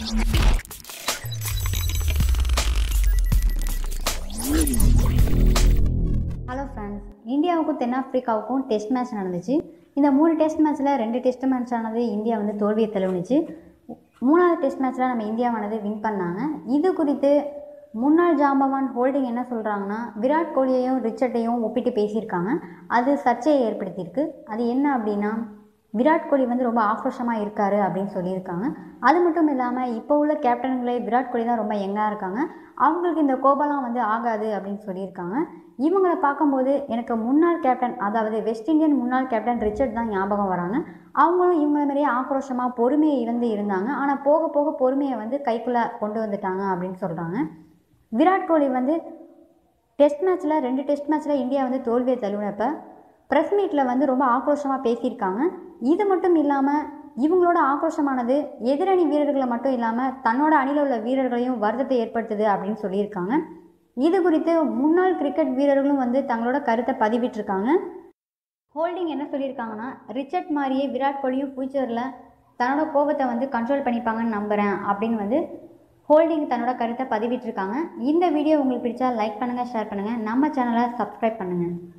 hello friends இந்தியாவுக்கும் தென்னாப்பிரிக்காவுக்கும் test match நடந்துச்சு இந்த மூணு டெஸ்ட் மேட்ச்சில் ரெண்டு டெஸ்ட் மேட்ச் ஆனது இந்தியா வந்து தோல்வியை தழுவுனுச்சு மூணாவது டெஸ்ட் மேட்ச்சில் நம்ம இந்தியாவானது வின் பண்ணாங்க இது குறித்து முன்னாள் ஜாம்பவான் ஹோல்டிங் என்ன சொல்கிறாங்கன்னா விராட் கோலியையும் ரிச்சர்ட்டையும் ஒப்பிட்டு பேசியிருக்காங்க அது சர்ச்சையை ஏற்படுத்தியிருக்கு அது என்ன அப்படின்னா விராட் கோலி வந்து ரொம்ப ஆக்ரோஷமாக இருக்காரு அப்படின்னு சொல்லியிருக்காங்க அது மட்டும் இல்லாமல் இப்போ உள்ள கேப்டன்களே விராட் கோலி தான் ரொம்ப யங்காக இருக்காங்க அவங்களுக்கு இந்த கோபம்லாம் வந்து ஆகாது அப்படின்னு சொல்லியிருக்காங்க இவங்களை பார்க்கும்போது எனக்கு முன்னாள் கேப்டன் அதாவது வெஸ்ட் இண்டியன் முன்னாள் கேப்டன் ரிச்சர்ட் தான் ஞாபகம் வராங்க அவங்களும் இவங்கள மாதிரியே ஆக்ரோஷமாக பொறுமையை இழந்து இருந்தாங்க ஆனால் போக போக பொறுமையை வந்து கைக்குள்ளே கொண்டு வந்துட்டாங்க அப்படின்னு சொல்கிறாங்க விராட் கோலி வந்து டெஸ்ட் மேட்ச்சில் ரெண்டு டெஸ்ட் மேட்ச்சில் இந்தியா வந்து தோல்வியை தழுவினப்ப ப்ரெஸ் மீட்டில் வந்து ரொம்ப ஆக்ரோஷமாக பேசியிருக்காங்க இது மட்டும் இல்லாமல் இவங்களோட ஆக்ரோஷமானது எதிரணி வீரர்களை மட்டும் இல்லாமல் தன்னோட அணியில் உள்ள வீரர்களையும் வருத்தத்தை ஏற்படுத்துது அப்படின்னு சொல்லியிருக்காங்க இது குறித்து முன்னாள் கிரிக்கெட் வீரர்களும் வந்து தங்களோட கருத்தை பதிவிட்டிருக்காங்க ஹோல்டிங் என்ன சொல்லியிருக்காங்கன்னா ரிச்சர்ட் மாதிரியே விராட் கோலியும் ஃபியூச்சரில் தன்னோட கோபத்தை வந்து கண்ட்ரோல் பண்ணிப்பாங்கன்னு நம்புகிறேன் அப்படின்னு வந்து ஹோல்டிங் தன்னோட கருத்தை பதிவிட்டிருக்காங்க இந்த வீடியோ உங்களுக்கு பிடிச்சா லைக் பண்ணுங்கள் ஷேர் பண்ணுங்கள் நம்ம சேனலை சப்ஸ்கிரைப் பண்ணுங்கள்